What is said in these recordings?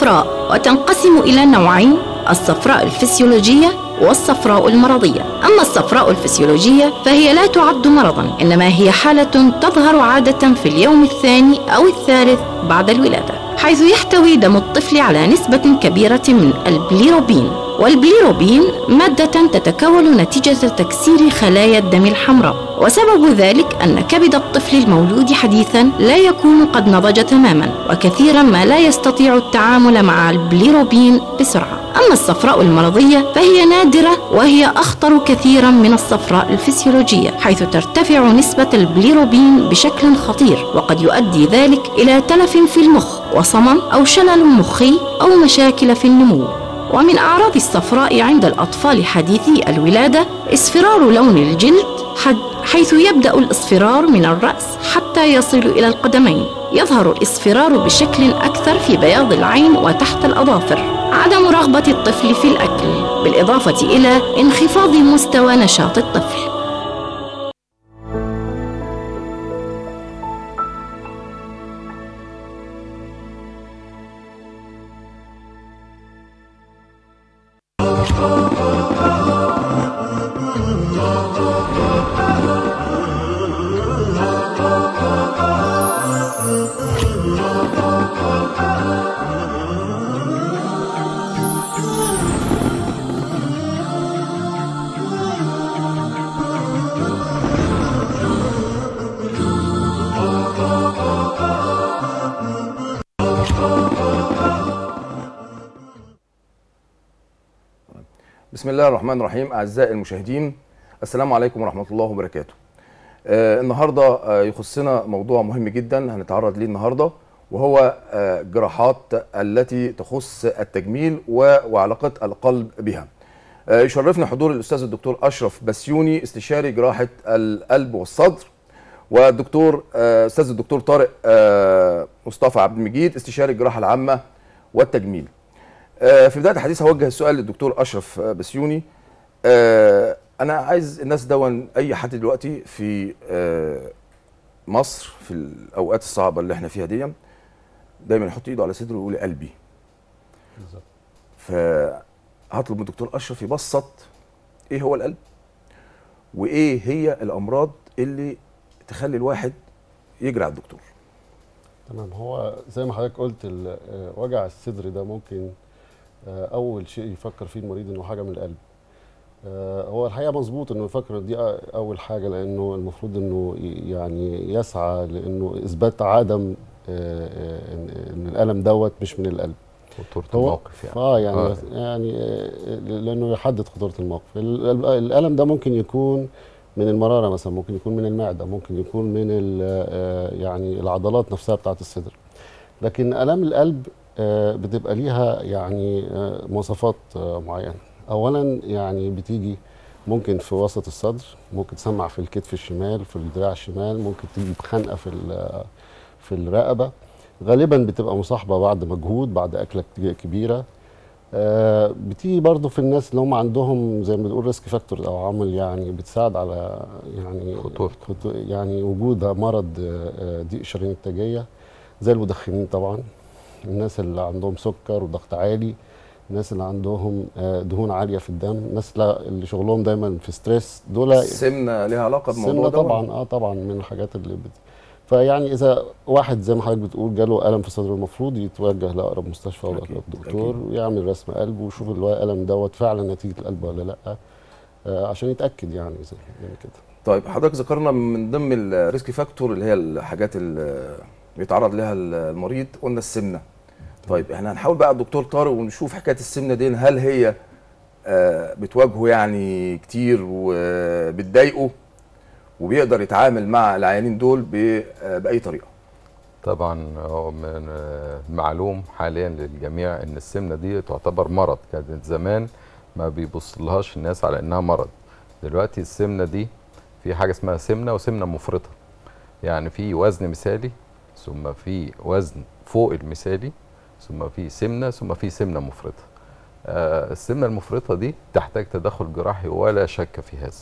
الصفراء وتنقسم إلى نوعين الصفراء الفسيولوجية والصفراء المرضية أما الصفراء الفسيولوجية فهي لا تعد مرضا إنما هي حالة تظهر عادة في اليوم الثاني أو الثالث بعد الولادة حيث يحتوي دم الطفل على نسبة كبيرة من البليروبين والبليروبين مادة تتكون نتيجة تكسير خلايا الدم الحمراء وسبب ذلك أن كبد الطفل المولود حديثا لا يكون قد نضج تماما وكثيرا ما لا يستطيع التعامل مع البليروبين بسرعة أما الصفراء المرضية فهي نادرة وهي أخطر كثيرا من الصفراء الفسيولوجية حيث ترتفع نسبة البليروبين بشكل خطير وقد يؤدي ذلك إلى تلف في المخ وصمم أو شلل مخي أو مشاكل في النمو ومن أعراض الصفراء عند الأطفال حديثي الولادة اصفرار لون الجلد حد حيث يبدأ الإصفرار من الرأس حتى يصل إلى القدمين يظهر الإصفرار بشكل أكثر في بياض العين وتحت الأظافر عدم رغبة الطفل في الأكل بالإضافة إلى انخفاض مستوى نشاط الطفل بسم الله الرحمن الرحيم اعزائي المشاهدين السلام عليكم ورحمه الله وبركاته آه النهارده آه يخصنا موضوع مهم جدا هنتعرض ليه النهارده وهو آه جراحات التي تخص التجميل و- وعلاقه القلب بها آه يشرفنا حضور الاستاذ الدكتور اشرف بسيوني استشاري جراحه القلب والصدر والدكتور آه، استاذ الدكتور طارق آه، مصطفى عبد المجيد استشاري الجراحه العامه والتجميل آه، في بدايه الحديث هوجه السؤال للدكتور اشرف آه، بسيوني آه، انا عايز الناس دون اي حد دلوقتي في آه، مصر في الاوقات الصعبه اللي احنا فيها دي دايما يحط ايده على صدره ويقول قلبي فهطلب من الدكتور اشرف يبسط ايه هو القلب وايه هي الامراض اللي تخلي الواحد يجري على الدكتور تمام هو زي ما حضرتك قلت ال- آه، وجع الصدر ده ممكن آه، اول شيء يفكر فيه المريض انه حاجه من القلب آه، هو الحقيقه مظبوط انه يفكر إن دي أ- اول حاجه لانه المفروض انه ي- يعني يسعى لانه اثبات عدم آه، آه، ان إن الالم دوت مش من القلب خطورة هو- الموقف يعني اه يعني آه. آه. يعني آه، لانه يحدد خطوره الموقف ال- ال- الالم ده ممكن يكون من المراره مثلا ممكن يكون من المعده ممكن يكون من ال- آه، يعني العضلات نفسها بتاعه الصدر لكن الام القلب آه، بتبقى ليها يعني آه، مواصفات آه، معينه اولا يعني بتيجي ممكن في وسط الصدر ممكن تسمع في الكتف الشمال في الدراع الشمال ممكن تيجي بخنقه في ال- في الرقبه غالبا بتبقى مصاحبه بعد مجهود بعد اكله كت- كبيره آه، بتيجي برضو في الناس اللي هم عندهم زي ما بنقول ريسك فاكتور او عامل يعني بتساعد على يعني خطورة. خطو- يعني وجود مرض آه، آه، ضيق الشرايين التاجيه زي المدخنين طبعا الناس اللي عندهم سكر وضغط عالي الناس اللي عندهم آه، دهون عاليه في الدم الناس اللي- اللي شغلهم دايما في ستريس دول السمنه ليها علاقه بالموضوع السمنه ده طبعا اه طبعا من الحاجات اللي بت... فيعني اذا واحد زي ما حضرتك بتقول جاله الم في صدره المفروض يتوجه لاقرب مستشفى ولا أكيد، اقرب دكتور أكيد. ويعمل رسم قلب ويشوف اللي هو الالم دوت فعلا نتيجه القلب ولا لا آه عشان يتاكد يعني زي يعني كده طيب حضرتك ذكرنا من ضمن الريسك فاكتور اللي هي الحاجات اللي بيتعرض لها المريض قلنا السمنه طيب احنا هنحاول بقى الدكتور طارق ونشوف حكايه السمنه دي هل هي آه، بتواجهه يعني كتير وبتضايقه وبيقدر يتعامل مع العيانين دول ب- آه، باي طريقه طبعا هو من آه، معلوم حاليا للجميع ان السمنه دي تعتبر مرض كانت زمان ما بيبصلهاش الناس على انها مرض دلوقتي السمنه دي في حاجه اسمها سمنه وسمنه مفرطه يعني في وزن مثالي ثم في وزن فوق المثالي ثم في سمنه ثم في سمنه مفرطه آه، السمنه المفرطه دي تحتاج تدخل جراحي ولا شك في هذا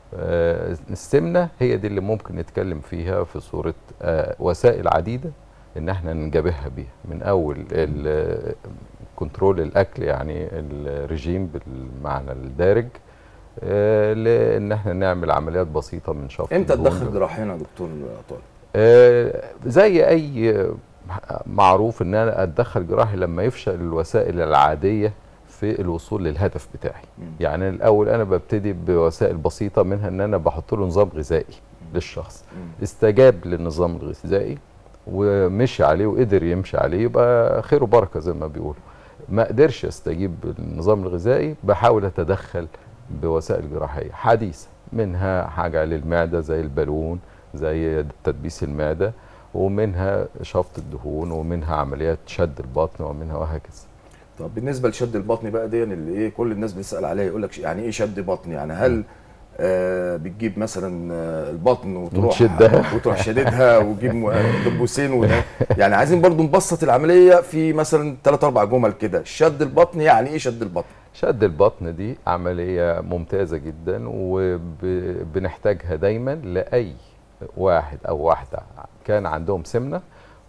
آه، السمنه هي دي اللي ممكن نتكلم فيها في صوره آه، وسائل عديده ان احنا ننجبهها بيها من اول ال- كنترول الاكل يعني الرجيم بالمعنى الدارج آه، لان احنا نعمل عمليات بسيطه من شفط امتى الدهون. تدخل جراحي هنا يا دكتور طارق آه، زي اي آه، معروف ان انا اتدخل جراحي لما يفشل الوسائل العاديه في الوصول للهدف بتاعي مم. يعني الاول انا ببتدي بوسائل بسيطه منها ان انا بحط له نظام غذائي للشخص مم. استجاب للنظام الغذائي ومشي عليه وقدر يمشي عليه يبقى خير وبركه زي ما بيقولوا ما قدرش يستجيب للنظام الغذائي بحاول اتدخل بوسائل جراحيه حديثه منها حاجه للمعده زي البالون زي تدبيس المعده ومنها شفط الدهون ومنها عمليات شد البطن ومنها وهكذا طب بالنسبه لشد البطن بقى دي اللي ايه كل الناس بتسال عليها يقول لك يعني ايه شد بطن يعني هل آه بتجيب مثلا آه البطن وتروح وتشدها. وتروح شددها وتجيب م- دبوسين وده يعني عايزين برضو نبسط العمليه في مثلا ثلاث اربع جمل كده شد البطن يعني ايه شد البطن شد البطن دي عملية ممتازة جدا وبنحتاجها دايما لأي واحد أو واحدة كان عندهم سمنة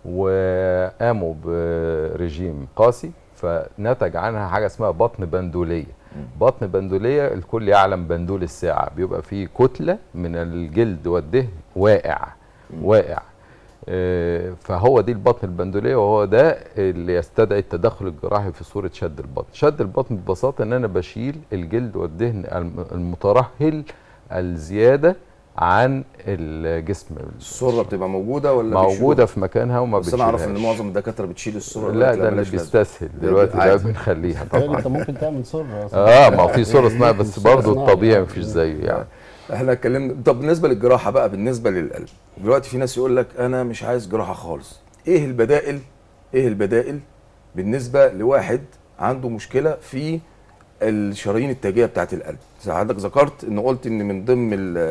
وقاموا برجيم قاسي فنتج عنها حاجة اسمها بطن بندولية بطن بندولية الكل يعلم بندول الساعة بيبقى فيه كتلة من الجلد والدهن واقع واقع آه، فهو دي البطن البندوليه وهو ده اللي يستدعي التدخل الجراحي في صوره شد البطن شد البطن ببساطه ان انا بشيل الجلد والدهن الم- المترهل الزياده عن الجسم السره بتبقى موجوده ولا موجوده في مكانها وما بس انا اعرف ان بتشيلهاش. معظم الدكاتره بتشيل السره لا دلوقتي ده اللي ملهاش لازمة. بيستسهل دلوقتي ده عادي. بنخليها بالتالي طبعا انت ممكن تعمل سره اه ما هو في صوره صناعي بس صورة برضه صناعي. الطبيعي مفيش زيه يعني احنا اتكلمنا طب بالنسبه للجراحه بقى بالنسبه للقلب دلوقتي في ناس يقول لك انا مش عايز جراحه خالص ايه البدائل ايه البدائل بالنسبه لواحد عنده مشكله في الشرايين التاجيه بتاعه القلب زي حضرتك ذكرت ان قلت ان من ضمن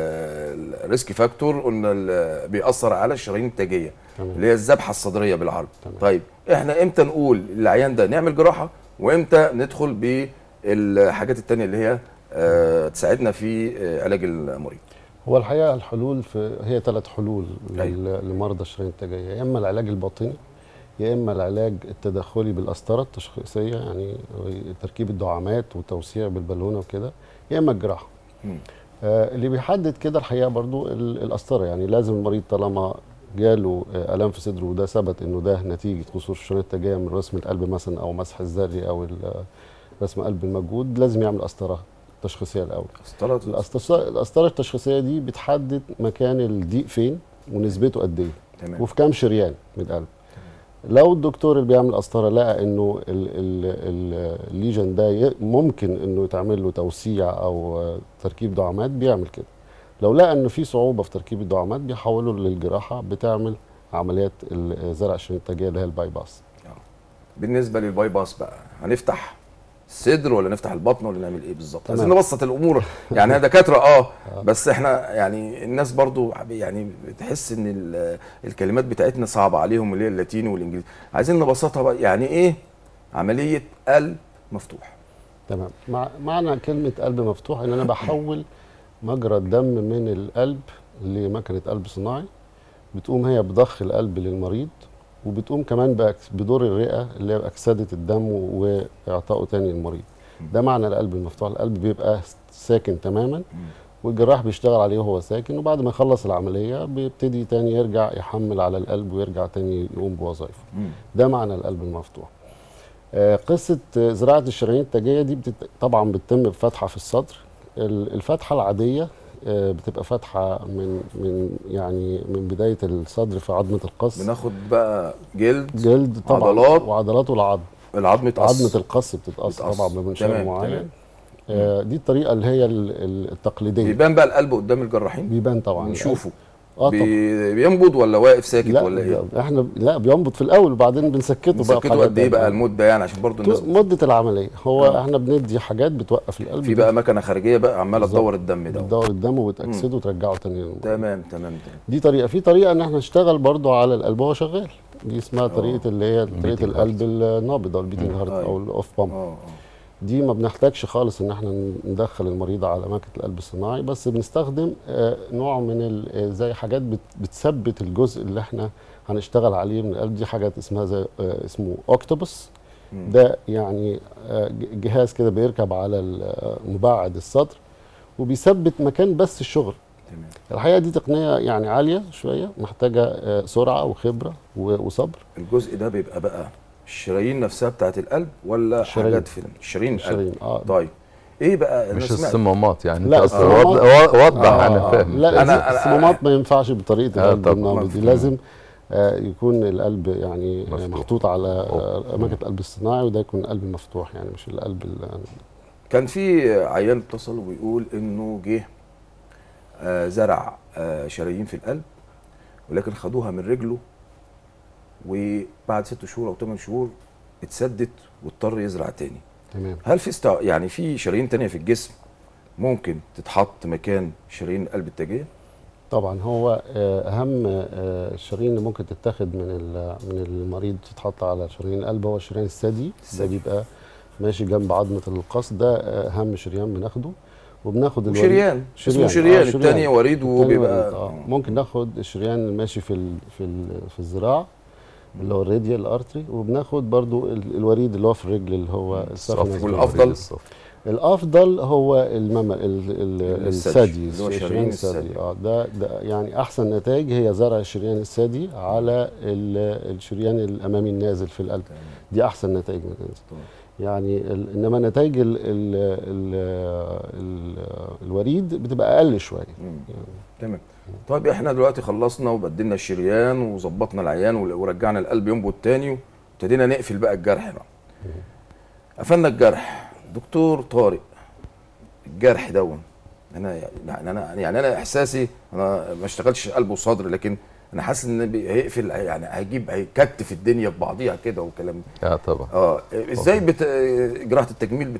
الريسك فاكتور قلنا ال- بيأثر على الشرايين التاجيه تمام. اللي هي الذبحه الصدريه بالعربي تمام. طيب احنا امتى نقول للعيان ده نعمل جراحه وامتى ندخل بالحاجات التانية اللي هي آه، تساعدنا في آه، علاج المريض هو الحقيقه الحلول في هي ثلاث حلول أيوة. لل- لمرضى الشرايين التاجيه يا اما العلاج الباطني يا اما العلاج التدخلي بالقسطره التشخيصيه يعني تركيب الدعامات وتوسيع بالبالونه وكده يا اما الجراحه مم. آه، اللي بيحدد كده الحقيقه برضو ال- القسطره يعني لازم المريض طالما جاله آه، الام في صدره وده ثبت انه ده نتيجه قصور الشرايين التاجيه من رسم القلب مثلا او مسح الذري او ال- رسم قلب المجهود لازم يعمل قسطره تشخيصيه الاول قسطرة القسطرة- القسطره التشخيصيه دي بتحدد مكان الضيق فين ونسبته قد ايه تمام وفي كام شريان من القلب لو الدكتور اللي بيعمل قسطره لقى انه ال- ال- ال- الليجن ده ي- ممكن انه يتعمل له توسيع او آه، تركيب دعامات بيعمل كده لو لقى انه في صعوبه في تركيب الدعامات بيحوله للجراحه بتعمل عمليات ال- زرع الشرايين التاجيه اللي هي الباي باس بالنسبه للباي باس بقى هنفتح الصدر ولا نفتح البطن ولا نعمل ايه بالظبط تمام. عايزين نبسط الامور يعني احنا دكاتره اه بس احنا يعني الناس برضو يعني بتحس ان ال- الكلمات بتاعتنا صعبه عليهم اللي هي اللاتيني والانجليزي عايزين نبسطها بقى يعني ايه عمليه قلب مفتوح تمام مع معنى كلمة قلب مفتوح إن أنا بحول مجرى الدم من القلب لمكنة قلب صناعي بتقوم هي بضخ القلب للمريض وبتقوم كمان بأكس- بدور الرئة اللي هي أكسدة الدم وإعطائه تاني للمريض ده معنى القلب المفتوح القلب بيبقى ساكن تماما والجراح بيشتغل عليه وهو ساكن وبعد ما يخلص العملية بيبتدي تاني يرجع يحمل على القلب ويرجع تاني يقوم بوظائفه ده معنى القلب المفتوح آه، قصة آه، زراعة الشرايين التاجية دي بتت... طبعا بتتم بفتحة في الصدر ال- الفتحة العادية آه، بتبقى فتحة من من يعني من بداية الصدر في عظمة القص بناخد بقى جلد جلد طبعا عضلات. وعضلات والعظم العظم يتقص عظمة القص بتتقص بتتقص. طبعا بمنشار تمام، معين تمام. آه، دي الطريقة اللي هي ال- ال- التقليدية بيبان بقى القلب قدام الجراحين بيبان طبعا نشوفه اه طبعا بي- بينبض ولا واقف ساكت لا ولا ايه بي- احنا لا بينبض في الاول وبعدين بنسكته بقى بنسكته بحاجات قد ايه بقى تانية. المده يعني عشان برضو الناس مدة العملية هو آه. احنا بندي حاجات بتوقف القلب في بقى مكنه خارجيه بقى عماله بالظبط. تدور الدم ده بتدور الدم وتأكسده وترجعه تاني للمريض. تمام تمام تمام دي طريقة في طريقة ان احنا نشتغل برضو على القلب وهو شغال دي اسمها طريقة اللي هي طريقة البيتنج القلب النابض او البيتنج مم. هارت أيوة. او الاوف بامب اه اه دي ما بنحتاجش خالص ان احنا ندخل المريض على ماكينه القلب الصناعي بس بنستخدم آه، نوع من ال- آه، زي حاجات بت- بتثبت الجزء اللي احنا هنشتغل عليه من القلب دي حاجات اسمها زي آه، اسمه اوكتوبس مم. ده يعني آه، ج- جهاز كده بيركب على ال- آه، مبعد الصدر وبيثبت مكان بس الشغل تمام الحقيقه دي تقنيه يعني عاليه شويه محتاجه آه، سرعه وخبره و- وصبر الجزء ده بيبقى بقى الشرايين نفسها بتاعت القلب ولا الشرايين. حاجات في الشرايين القلب الشرايين اه طيب ايه بقى أنا مش سمعت- الصمامات يعني لا، انت أصل الصمامات- وض- و- وضح آه، انا آه، فاهم لا أنا- أنا أنا- الصمامات ما ينفعش بطريقه آه، القلب طبعاً. النبضي دي مفهوم. لازم آه، يكون القلب يعني آه، مفتوح. محطوط على آه، اماكن القلب الصناعي وده يكون القلب مفتوح يعني مش القلب ال- كان في عيان اتصل وبيقول انه جه آه، زرع آه، شرايين في القلب ولكن خدوها من رجله وبعد ست شهور او ثمان شهور اتسدت واضطر يزرع تاني تمام هل في استع... يعني في شرايين تانية في الجسم ممكن تتحط مكان شرايين القلب التاجية طبعا هو آه، اهم آه، الشرايين اللي ممكن تتاخد من ال- من المريض تتحط على شرايين القلب هو الشريان الثدي ده الثدي. بيبقى ماشي جنب عظمه القص ده آه، اهم شريان بناخده وبناخد الوريد- وشريان اسمه آه، شريان التاني وريد التاني وبيبقى وريد، آه. ممكن ناخد الشريان اللي ماشي في ال في ال في الذراع اللي هو الراديال ارتري وبناخد برضو ال- الوريد اللي هو في الرجل اللي هو السفنة الصف الزجاجية. والأفضل؟ الصف. الافضل هو المم... ال... ال... الثدي، الثدي اللي هو الشريان شريان الثدي الثدي. اه ده, ده يعني احسن نتائج هي زرع الشريان الثدي على ال... الشريان الامامي النازل في القلب دي احسن نتائج نازل طبعا. يعني ال... انما نتائج ال... ال... ال... ال... الوريد بتبقى اقل شويه مم. يعني تمام طيب احنا دلوقتي خلصنا وبدلنا الشريان وظبطنا العيان ول- ورجعنا القلب ينبض تاني وابتدينا نقفل بقى الجرح بقى قفلنا الجرح دكتور طارق الجرح دون انا يعني انا يعني انا احساسي انا ما اشتغلتش قلب وصدر لكن انا حاسس ان بي- هيقفل يعني هيجيب هيكتف الدنيا ببعضيها كده والكلام ده اه طبعا اه ازاي بت... جراحه التجميل